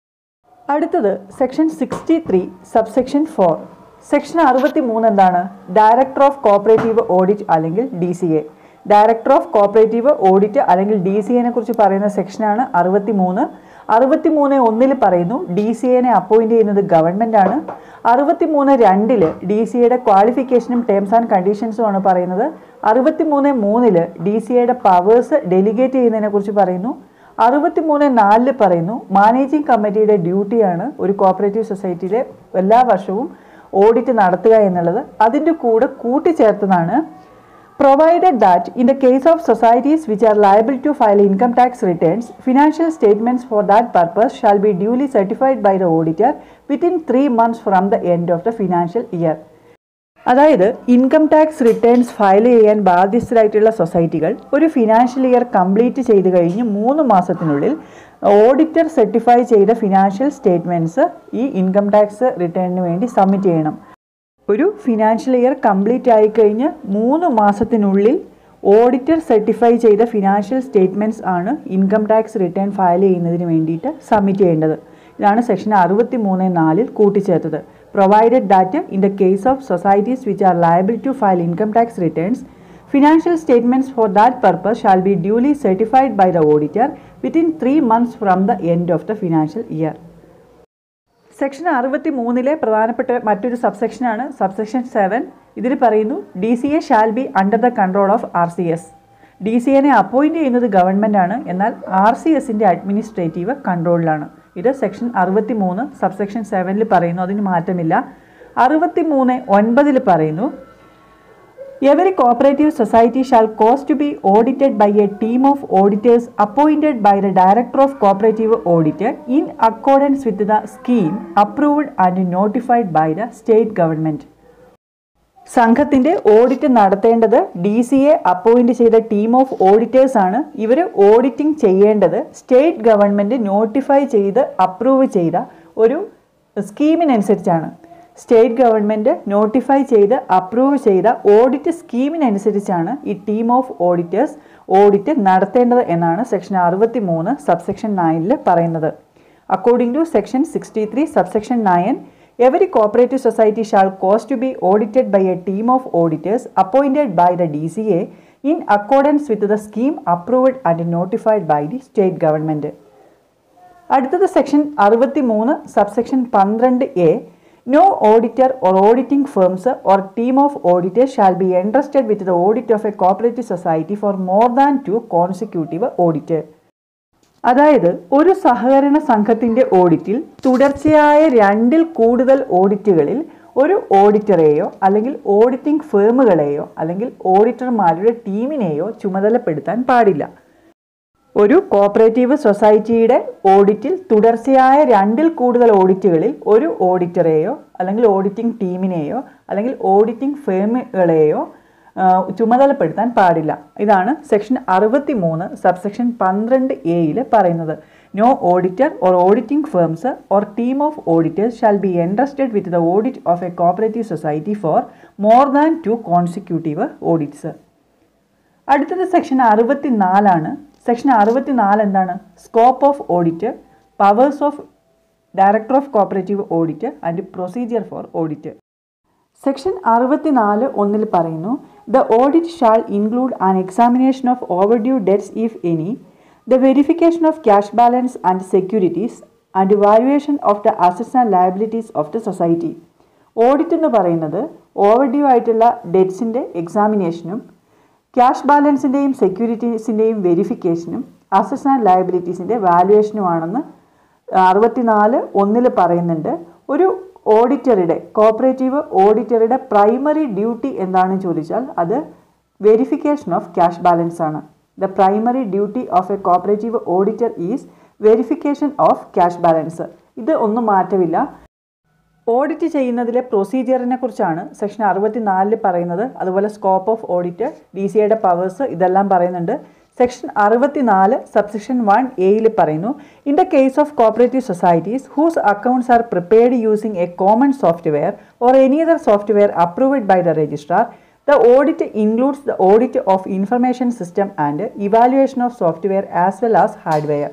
അടുത്തത് section sixty three subsection four section അറുപത്തി മൂന്ന് എന്താണ് ഡയറക്ടർ ഓഫ് കോപ്പറേറ്റീവ് ഓഡിറ്റ് അല്ലെങ്കിൽ D C A director of cooperative audit അല്ലെങ്കിൽ ഡി സി എനെ കുറിച്ച് പറയുന്ന സെക്ഷനാണ് അറുപത്തി മൂന്ന് അറുപത്തി മൂന്ന് ഒന്നിൽ പറയുന്നു ഡി സി എനെ അപ്പോയിന്റ് ചെയ്യുന്നത് ഗവൺമെന്റ് ആണ് അറുപത്തി മൂന്ന് രണ്ടില് ഡി സി എയുടെ ക്വാളിഫിക്കേഷനും ടേംസ് ആൻഡ് കണ്ടീഷൻസും ആണ് പറയുന്നത് അറുപത്തി മൂന്ന് മൂന്നില് ഡി സി എയുടെ പവേഴ്സ് ഡെലിഗേറ്റ് ചെയ്യുന്നതിനെ കുറിച്ച് പറയുന്നു അറുപത്തി മൂന്ന് നാലില് പറയുന്നു മാനേജിംഗ് കമ്മിറ്റിയുടെ ഡ്യൂട്ടിയാണ് ഒരു കോപ്പറേറ്റീവ് സൊസൈറ്റിയിലെ എല്ലാ വർഷവും ഓഡിറ്റ് നടത്തുക എന്നുള്ളത് അതിൻ്റെ കൂടെ കൂട്ടിച്ചേർത്തതാണ് provided that in the case of societies which are liable to file income tax returns, financial statements for that purpose shall be duly certified by the auditor within three months from the end of the financial year. അതായത് ഇൻകം ടാക്സ് റിട്ടേൺസ് ഫയൽ ചെയ്യാൻ ബാധ്യസ്ഥരായിട്ടുള്ള സൊസൈറ്റികൾ ഒരു ഫിനാൻഷ്യൽ ഇയർ കംപ്ലീറ്റ് ചെയ്ത് കഴിഞ്ഞ് മൂന്ന് മാസത്തിനുള്ളിൽ ഓഡിറ്റർ സർട്ടിഫൈ ചെയ്ത ഫിനാൻഷ്യൽ സ്റ്റേറ്റ്മെൻറ്റ്സ് ഈ ഇൻകം ടാക്സ് റിട്ടേണിന് വേണ്ടി സബ്മിറ്റ് ചെയ്യണം ഒരു ഫിനാൻഷ്യൽ ഇയർ കംപ്ലീറ്റ് ആയിക്കഴിഞ്ഞ് മൂന്ന് മാസത്തിനുള്ളിൽ ഓഡിറ്റർ സർട്ടിഫൈ ചെയ്ത ഫിനാൻഷ്യൽ സ്റ്റേറ്റ്മെൻറ്റ്സ് ആണ് ഇൻകം ടാക്സ് റിട്ടേൺ ഫയൽ ചെയ്യുന്നതിന് വേണ്ടിയിട്ട് സബ്മിറ്റ് ചെയ്യേണ്ടത് ഇതാണ് സെക്ഷൻ അറുപത്തി മൂന്ന് നാലിൽ കൂട്ടിച്ചേർത്തത് provided that in the case of societies which are liable to file income tax returns financial statements for that purpose shall be duly certified by the auditor within three months from the end of the financial year section അറുപത്തി മൂന്നിലെ പ്രധാനപ്പെട്ട മറ്റൊരു സബ്സെക്ഷനാണ് സബ്സെക്ഷൻ സെവൻ ഇതിൽ പറയുന്നു D C A shall be under the control of R C S D C എനെ അപ്പോയിൻറ്റ് ചെയ്യുന്നത് ഗവൺമെൻറ്റാണ് എന്നാൽ ആർ സി എസിൻ്റെ അഡ്മിനിസ്ട്രേറ്റീവ് കൺട്രോളിലാണ് ഇത് സെക്ഷൻ അറുപത്തി മൂന്ന് സബ്സെക്ഷൻ സെവനിൽ പറയുന്നു അതിന് മാറ്റമില്ല അറുപത്തി മൂന്ന് ഒൻപതിൽ പറയുന്നു Every cooperative society shall cause to be audited by a team of auditors appointed by the Director of Cooperative Audit in accordance with the scheme approved and notified by the state government. സംഘത്തിന്റെ ഓഡിറ്റ് നടത്തേണ്ടത് ഡി സി എ അപ്പോയിന്റ് ചെയ്ത ടീം ഓഫ് ഓഡിറ്റേഴ്സ് ആണ് ഇവർ ഓഡിറ്റിംഗ് ചെയ്യേണ്ടത് സ്റ്റേറ്റ് ഗവൺമെന്റ് നോട്ടിഫൈ ചെയ്ത് അപ്രൂവ് ചെയ്ത ഒരു സ്കീമിനനുസരിച്ചാണ് സ്റ്റേറ്റ് ഗവൺമെൻറ് നോട്ടിഫൈ ചെയ്ത് അപ്രൂവ് ചെയ്ത ഓഡിറ്റ് സ്കീമിനനുസരിച്ചാണ് ഈ ടീം ഓഫ് ഓഡിറ്റേഴ്സ് ഓഡിറ്റ് നടത്തേണ്ടത് എന്നാണ് സെക്ഷൻ അറുപത്തി മൂന്ന് സബ്സെക്ഷൻ നയനിൽ പറയുന്നത് according to section sixty three subsection nine every cooperative society shall cause to be audited by a team of auditors appointed by the D C A in accordance with the scheme approved and notified by the state government അടുത്തത് സെക്ഷൻ അറുപത്തി മൂന്ന് സബ്സെക്ഷൻ പന്ത്രണ്ട് A No auditor or auditing firms or team of auditors shall be entrusted with the audit of a cooperative society for more than two consecutive audit. അതായത് ഒരു സഹകരണ സംഘത്തിന്റെ ഓഡിറ്റിൽ തുടർച്ചയായ രണ്ടിൽ കൂടുതൽ ഓഡിറ്റുകളിൽ ഒരു ഓഡിറ്ററെയോ അല്ലെങ്കിൽ ഓഡിറ്റിംഗ് ഫേമുകളെയോ അല്ലെങ്കിൽ ഓഡിറ്റർമാരുടെ ടീമിനെയോ ചുമതലപ്പെടുത്താൻ പാടില്ല ഒരു കോപ്പറേറ്റീവ് സൊസൈറ്റിയുടെ ഓഡിറ്റിൽ തുടർച്ചയായ രണ്ടിൽ കൂടുതൽ ഓഡിറ്റുകളിൽ ഒരു ഓഡിറ്ററെയോ അല്ലെങ്കിൽ ഓഡിറ്റിംഗ് ടീമിനെയോ അല്ലെങ്കിൽ ഓഡിറ്റിംഗ് ഫേമുകളെയോ ചുമതലപ്പെടുത്താൻ പാടില്ല ഇതാണ് സെക്ഷൻ അറുപത്തി മൂന്ന് സബ്സെക്ഷൻ പന്ത്രണ്ട് എയിൽ പറയുന്നത് no auditor or auditing firms or team of auditors shall be entrusted with the audit of a cooperative society for more than two consecutive audits അടുത്തത് സെക്ഷൻ അറുപത്തി നാലാണ് സെക്ഷൻ അറുപത്തി നാല് എന്താണ് scope of audit powers of director of cooperative audit and procedure for audit section അറുപത്തിനാല് ഒന്നിൽ പറയുന്നു the audit shall include an examination of overdue debts if any the verification of cash balance and securities and valuation of the assets and liabilities of the society audit എന്ന് പറയുന്നത് ഓവർ ഡ്യൂ ആയിട്ടുള്ള ഡെറ്റ്സിൻ്റെ എക്സാമിനേഷനും ക്യാഷ് ബാലൻസിൻ്റെയും സെക്യൂരിറ്റീസിൻ്റെയും വെരിഫിക്കേഷനും അസറ്റ്സ് ആൻഡ് ലയബിലിറ്റീസിൻ്റെ വാലുവേഷനുമാണെന്ന് അറുപത്തിനാല് ഒന്നിൽ പറയുന്നുണ്ട് ഒരു ഓഡിറ്ററുടെ കോപ്പറേറ്റീവ് ഓഡിറ്ററുടെ പ്രൈമറി ഡ്യൂട്ടി എന്താണെന്ന് ചോദിച്ചാൽ അത് വെരിഫിക്കേഷൻ ഓഫ് ക്യാഷ് ബാലൻസ് ആണ് the primary duty of a cooperative auditor is verification of cash balance ഇത് ഒന്നും മാറ്റമില്ല ഓഡിറ്റ് ചെയ്യുന്നതിലെ പ്രൊസീജിയറിനെ കുറിച്ചാണ് സെക്ഷൻ അറുപത്തിനാലിൽ പറയുന്നത് അതുപോലെ scope of audit D C ഐയുടെ പവേഴ്സ് ഇതെല്ലാം പറയുന്നുണ്ട് സെക്ഷൻ അറുപത്തിനാല് സബ്സെക്ഷൻ വൺ എയിൽ പറയുന്നു in the case of cooperative societies whose accounts are prepared using a common software or any other software approved by the registrar the audit includes the audit of information system and evaluation of software as well as hardware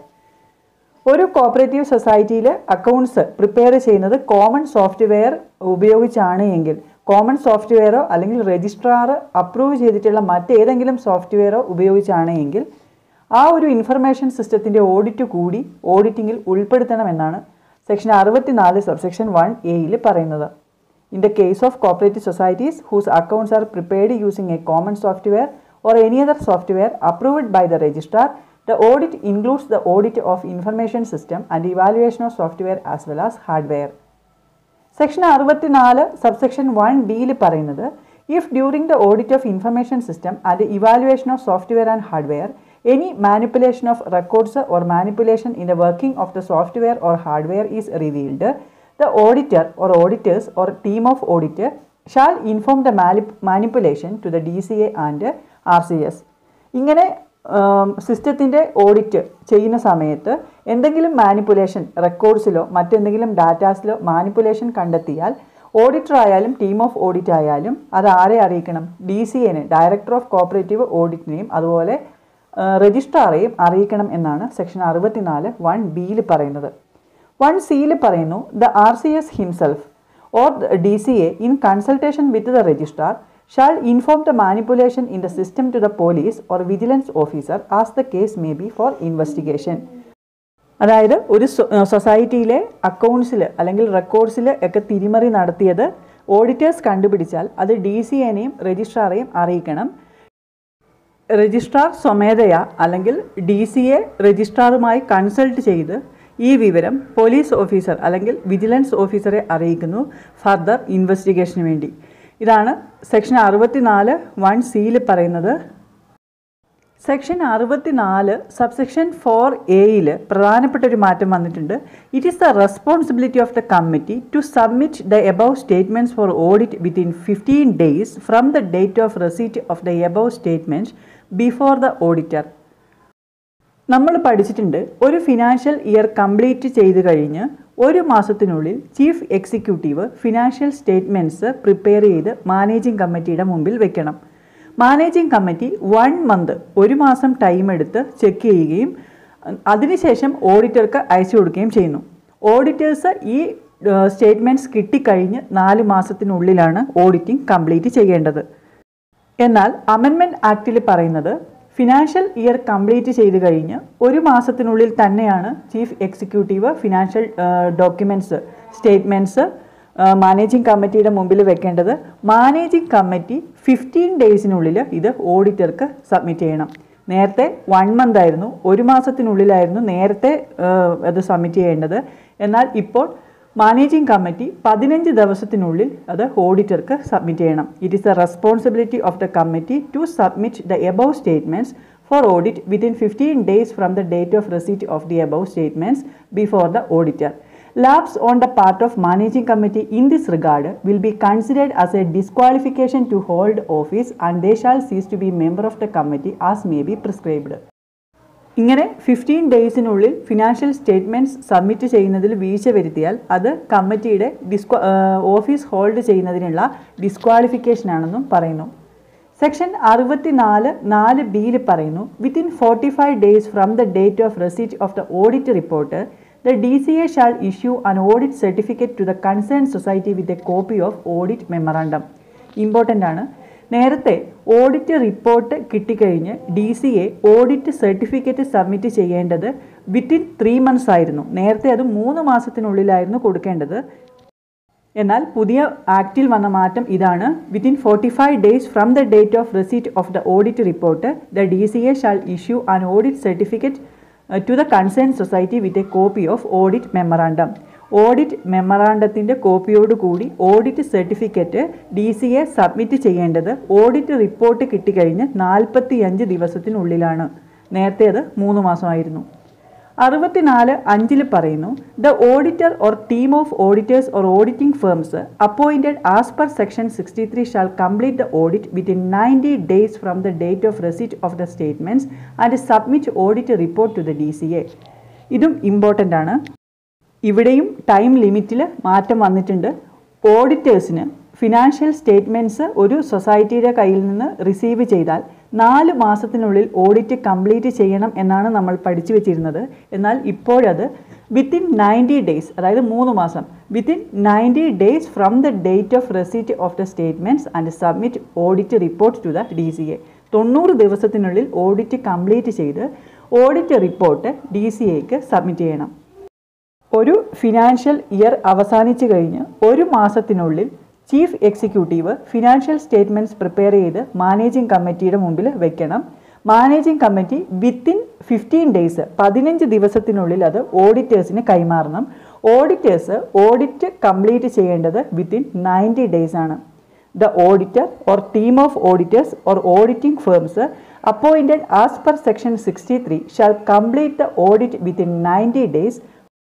ഒരു കോപ്പറേറ്റീവ് സൊസൈറ്റിയിൽ അക്കൗണ്ട്സ് പ്രിപ്പയർ ചെയ്യുന്നത് കോമൺ സോഫ്റ്റ്വെയർ ഉപയോഗിച്ചാണ് എങ്കിൽ കോമൺ സോഫ്റ്റ്വെയറോ അല്ലെങ്കിൽ രജിസ്ട്രാർ അപ്രൂവ് ചെയ്തിട്ടുള്ള മറ്റേതെങ്കിലും സോഫ്റ്റ്വെയറോ ഉപയോഗിച്ചാണ് എങ്കിൽ ആ ഒരു ഇൻഫർമേഷൻ സിസ്റ്റത്തിൻ്റെ ഓഡിറ്റ് കൂടി ഓഡിറ്റിങ്ങിൽ ഉൾപ്പെടുത്തണമെന്നാണ് സെക്ഷൻ അറുപത്തിനാല് സബ്സെക്ഷൻ വൺ എയിൽ പറയുന്നത് in the case of cooperative societies whose accounts are prepared using a common software or any other software approved by the registrar The audit includes the audit of information system and evaluation of software as well as hardware. Section അറുപത്തിനാല് സബ്സെക്ഷൻ വൺ ഡിയിൽ പറയുന്നത് if during the audit of information system and evaluation of software and hardware any manipulation of records or manipulation in the working of the software or hardware is revealed the auditor or auditors or team of audit shall inform the manipulation to the D C A and R C S ഇങ്ങനെ സിസ്റ്റത്തിൻ്റെ ഓഡിറ്റ് ചെയ്യുന്ന സമയത്ത് എന്തെങ്കിലും മാനിപ്പുലേഷൻ റെക്കോർഡ്സിലോ മറ്റെന്തെങ്കിലും ഡാറ്റാസിലോ മാനിപ്പുലേഷൻ കണ്ടെത്തിയാൽ ഓഡിറ്റർ ആയാലും ടീം ഓഫ് ഓഡിറ്റ് ആയാലും അത് ആരെ അറിയിക്കണം ഡി സി എനെ ഡയറക്ടർ ഓഫ് കോപ്പറേറ്റീവ് ഓഡിറ്റിനെയും അതുപോലെ രജിസ്ട്രാറെയും അറിയിക്കണം എന്നാണ് സെക്ഷൻ അറുപത്തിനാല് വൺ ബിയിൽ പറയുന്നത് വൺ സിയിൽ പറയുന്നു the R C S himself or D C A in consultation with the registrar shall inform the manipulation in the system to the police or vigilance officer as the case may be for investigation അതായത് ഒരു സൊസൈറ്റിയിലെ അക്കൗണ്ട്സിൽ അല്ലെങ്കിൽ റെക്കോർഡ്സിൽ ഒക്കെ തിരിമറി നടത്തിയത് ഓഡിറ്റേഴ്സ് കണ്ടുപിടിച്ചാൽ അത് ഡി സി എനെയും രജിസ്ട്രാറെയും അറിയിക്കണം രജിസ്ട്രാർ സ്വമേധയ അല്ലെങ്കിൽ ഡി സി എ രജിസ്ട്രാറുമായി കൺസൾട്ട് ചെയ്ത് ഈ വിവരം പോലീസ് ഓഫീസർ അല്ലെങ്കിൽ വിജിലൻസ് ഓഫീസറെ അറിയിക്കുന്നു ഫർദർ ഇൻവെസ്റ്റിഗേഷന് വേണ്ടി ഇതാണ് സെക്ഷൻ അറുപത്തിനാല് വൺ സിയിൽ പറയുന്നത് സെക്ഷൻ അറുപത്തിനാല് സബ്സെക്ഷൻ ഫോർ എയിൽ പ്രധാനപ്പെട്ട ഒരു മാറ്റം വന്നിട്ടുണ്ട് it is the responsibility of the committee to submit the above statements for audit within fifteen days from the date of receipt of the above statements before the auditor നമ്മൾ പഠിച്ചിട്ടുണ്ട് ഒരു ഫിനാൻഷ്യൽ ഇയർ കംപ്ലീറ്റ് ചെയ്ത് കഴിഞ്ഞ് ഒരു മാസത്തിനുള്ളിൽ chief executive financial statements prepare ചെയ്ത് മാനേജിംഗ് കമ്മിറ്റിയുടെ മുമ്പിൽ വെക്കണം മാനേജിംഗ് കമ്മിറ്റി വൺ മന്ത് ഒരു മാസം ടൈം എടുത്ത് ചെക്ക് ചെയ്യുകയും അതിനുശേഷം ഓഡിറ്റർക്ക് അയച്ചു കൊടുക്കുകയും ചെയ്യുന്നു ഓഡിറ്റേഴ്സ് ഈ സ്റ്റേറ്റ്മെൻറ്റ്സ് കിട്ടിക്കഴിഞ്ഞ് നാല് മാസത്തിനുള്ളിലാണ് ഓഡിറ്റിംഗ് കംപ്ലീറ്റ് ചെയ്യേണ്ടത് എന്നാൽ അമെൻമെൻറ്റ് ആക്റ്റിൽ പറയുന്നത് ഫിനാൻഷ്യൽ ഇയർ കംപ്ലീറ്റ് ചെയ്ത് കഴിഞ്ഞ് ഒരു മാസത്തിനുള്ളിൽ തന്നെയാണ് chief executive financial documents statements managing കമ്മിറ്റിയുടെ മുമ്പിൽ വെക്കേണ്ടത് മാനേജിംഗ് കമ്മിറ്റി ഫിഫ്റ്റീൻ ഡേയ്സിനുള്ളിൽ ഇത് ഓഡിറ്റർക്ക് സബ്മിറ്റ് ചെയ്യണം നേരത്തെ വൺ മന്ത് ആയിരുന്നു ഒരു മാസത്തിനുള്ളിലായിരുന്നു നേരത്തെ അത് സബ്മിറ്റ് ചെയ്യേണ്ടത് എന്നാൽ ഇപ്പോൾ മാനേജിംഗ് കമ്മിറ്റി പതിനഞ്ച് ദിവസത്തിനുള്ളിൽ അത് ഓഡിറ്റർക്ക് സബ്മിറ്റ് ചെയ്യണം it is the responsibility of the committee to submit the above statements for audit within fifteen days from the date of receipt of the above statements before the auditor Lapse on the part of managing committee in this regard will be considered as a disqualification to hold office and they shall cease to be member of the committee as may be prescribed. ഇങ്ങനെ ഫിഫ്റ്റീൻ ഡേയ്സിനുള്ളിൽ ഫിനാൻഷ്യൽ സ്റ്റേറ്റ്മെൻറ്റ്സ് സബ്മിറ്റ് ചെയ്യുന്നതിൽ വീഴ്ച വരുത്തിയാൽ അത് കമ്മിറ്റിയുടെ ഡിസ്ക്വാ ഓഫീസ് ഹോൾഡ് ചെയ്യുന്നതിനുള്ള ഡിസ്ക്വാളിഫിക്കേഷൻ ആണെന്നും പറയുന്നു സെക്ഷൻ അറുപത്തിനാല് നാല് ബിയിൽ പറയുന്നു within forty five days from the date of receipt of the audit report the DCA shall issue an audit certificate to the concerned society with a copy of audit memorandum. Important ആണ് നേരത്തെ ഓഡിറ്റ് റിപ്പോർട്ട് കിട്ടിക്കഴിഞ്ഞ് D C A audit certificate submit ചെയ്യേണ്ടത് വിത്തിൻ ത്രീ മന്ത്സ് ആയിരുന്നു നേരത്തെ അത് മൂന്ന് മാസത്തിനുള്ളിലായിരുന്നു കൊടുക്കേണ്ടത് എന്നാൽ പുതിയ ആക്റ്റിൽ വന്ന മാറ്റം ഇതാണ് within forty five days from the date of receipt of the audit report the D C A shall issue an audit certificate to the concern society with a copy of audit memorandum audit മെമ്മറാണ്ടത്തിൻ്റെ കോപ്പിയോടുകൂടി audit certificate D C A submit ചെയ്യേണ്ടത് ഓഡിറ്റ് റിപ്പോർട്ട് കിട്ടിക്കഴിഞ്ഞ് നാൽപ്പത്തിയഞ്ച് ദിവസത്തിനുള്ളിലാണ് നേരത്തെ അത് മൂന്ന് മാസമായിരുന്നു അറുപത്തിനാല് അഞ്ചിൽ പറയുന്നു the auditor or team of auditors or auditing firms appointed as per section sixty three shall complete the audit within ninety days from the date of receipt of the statements and submit audit report to the D C A ഇതും ഇമ്പോർട്ടൻ്റ് ആണ് ഇവിടെയും ടൈം ലിമിറ്റിൽ മാറ്റം വന്നിട്ടുണ്ട് ഓഡിറ്റേഴ്സിന് ഫിനാൻഷ്യൽ സ്റ്റേറ്റ്മെൻറ്റ്സ് ഒരു സൊസൈറ്റിയുടെ കയ്യിൽ നിന്ന് റിസീവ് ചെയ്താൽ നാല് മാസത്തിനുള്ളിൽ ഓഡിറ്റ് കംപ്ലീറ്റ് ചെയ്യണം എന്നാണ് നമ്മൾ പഠിച്ചു വെച്ചിരുന്നത് എന്നാൽ ഇപ്പോഴത് വിത്തിൻ നയൻറ്റി ഡേയ്സ് അതായത് മൂന്ന് മാസം within ninety days from the date of receipt of the statements and submit audit report to the D C A തൊണ്ണൂറ് ദിവസത്തിനുള്ളിൽ ഓഡിറ്റ് കംപ്ലീറ്റ് ചെയ്ത് ഓഡിറ്റ് റിപ്പോർട്ട് ഡി സി എക്ക് സബ്മിറ്റ് ചെയ്യണം ഒരു ഫിനാൻഷ്യൽ ഇയർ അവസാനിച്ചു കഴിഞ്ഞ് ഒരു മാസത്തിനുള്ളിൽ chief executive financial statements prepare ചെയ്ത് മാനേജിംഗ് കമ്മിറ്റിയുടെ മുമ്പിൽ വെക്കണം managing committee within fifteen days പതിനഞ്ച് ദിവസത്തിനുള്ളിൽ അത് ഓഡിറ്റേഴ്സിന് കൈമാറണം ഓഡിറ്റേഴ്സ് ഓഡിറ്റ് കംപ്ലീറ്റ് ചെയ്യേണ്ടത് വിത്തിൻ നയൻറ്റി ഡേയ്സ് ആണ് the auditor or team of auditors or auditing firms appointed as per section sixty three shall complete the audit within ninety days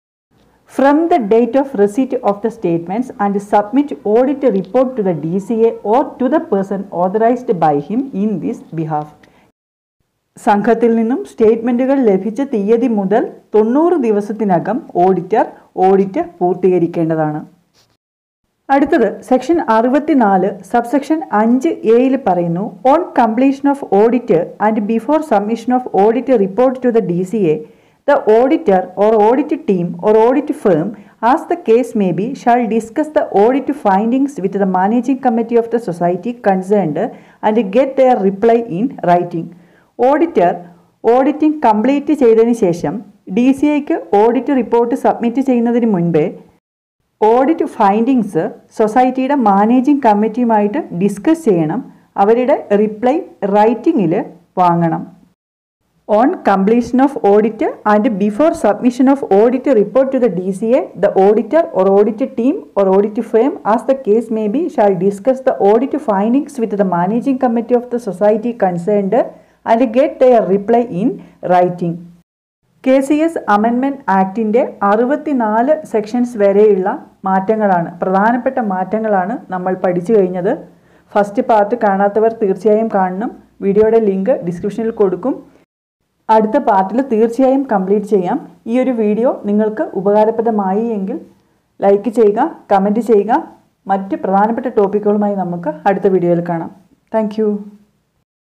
from the date of receipt of the statements and submit audit report to the DCA or to the person authorized by him in this behalf. സംഘത്തിൽ നിന്നും സ്റ്റേറ്റ്മെൻറ്റുകൾ ലഭിച്ച തീയതി മുതൽ തൊണ്ണൂറ് ദിവസത്തിനകം ഓഡിറ്റർ ഓഡിറ്റ് പൂർത്തീകരിക്കേണ്ടതാണ് അടുത്തത് സെക്ഷൻ അറുപത്തിനാല് സബ്സെക്ഷൻ അഞ്ച് എയിൽ പറയുന്നു on completion of audit and before submission of audit report to the D C A the auditor or audit team or audit firm, as the case may be, shall discuss the audit findings with the managing committee of the society concerned and get their reply in writing. Auditor auditing complete ചെയ്തതിന് ശേഷം ഡി സി ഐക്ക് ഓഡിറ്റ് റിപ്പോർട്ട് സബ്മിറ്റ് ചെയ്യുന്നതിന് മുൻപേ ഓഡിറ്റ് ഫൈൻഡിങ്സ് സൊസൈറ്റിയുടെ മാനേജിംഗ് കമ്മിറ്റിയുമായിട്ട് ഡിസ്കസ് ചെയ്യണം അവരുടെ റിപ്ലൈ റൈറ്റിങ്ങിൽ വാങ്ങണം on completion of audit and before submission of audit report to the D C A the auditor or audit team or audit firm as the case may be shall discuss the audit findings with the managing committee of the society concerned and get their reply in writing K C S amendment ആക്ടിൻ്റെ അറുപത്തിനാല് സെക്ഷൻസ് വരെയുള്ള മാറ്റങ്ങളാണ് പ്രധാനപ്പെട്ട മാറ്റങ്ങളാണ് നമ്മൾ പഠിച്ചു കഴിഞ്ഞത് ഫസ്റ്റ് പാർട്ട് കാണാത്തവർ തീർച്ചയായും കാണണം വീഡിയോയുടെ ലിങ്ക് ഡിസ്ക്രിപ്ഷനിൽ കൊടുക്കും അടുത്ത പാർട്ടിൽ തീർച്ചയായും കംപ്ലീറ്റ് ചെയ്യാം ഈ ഒരു വീഡിയോ നിങ്ങൾക്ക് ഉപകാരപ്രദമായി എങ്കിൽ ലൈക്ക് ചെയ്യുക കമൻറ്റ് ചെയ്യുക മറ്റ് പ്രധാനപ്പെട്ട ടോപ്പിക്കുകളുമായി നമുക്ക് അടുത്ത വീഡിയോയിൽ കാണാം താങ്ക്